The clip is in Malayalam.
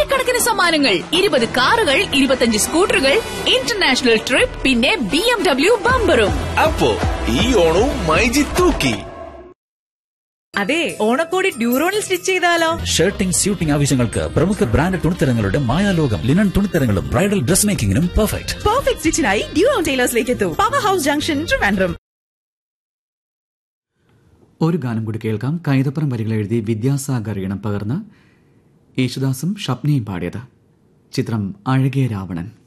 ആയിരക്കണക്കിന് സമ്മാനങ്ങൾ ഇരുപത് കാറുകൾ ഇരുപത്തഞ്ച് സ്കൂട്ടറുകൾ ഇന്റർനാഷണൽ ട്രിപ്പ് പിന്നെ ബി എം ഡബ്ല്യു ബമ്പറും അപ്പോ ഈ ഓണവും മൈജി തൂക്കി അതെ ഓണക്കോടി ഡ്യൂറോണിൽ സ്റ്റിച്ച് ചെയ്താലോ ഷർട്ടിംഗ് സ്യൂട്ടിംഗ് ആവശ്യങ്ങൾക്ക് പ്രമുഖ ബ്രാൻഡ് തുണിത്തരങ്ങളുടെ മായാലോകം ലിനൻ തുണിത്തരങ്ങളും ബ്രൈഡൽ ഡ്രസ് മേക്കിംഗിനും പെർഫെക്റ്റ് പെർഫെക്റ്റ് സ്റ്റിച്ചിനായി ഡ്യൂറോൺ ടൈലേഴ്സിലേക്ക് എത്തൂ പവർ ഹൗസ് ജംഗ്ഷൻ ട്രിവാൻഡ്രം ഒരു ഗാനം കൂടി കേൾക്കാം കൈതപ്പുറം വരികൾ എഴുതി വിദ്യാസാഗർ ഇണം പകർന്ന് യേശുദാസും ഷപ്നയും പാടിയത് ചിത്രം അഴകിയ രാവണൻ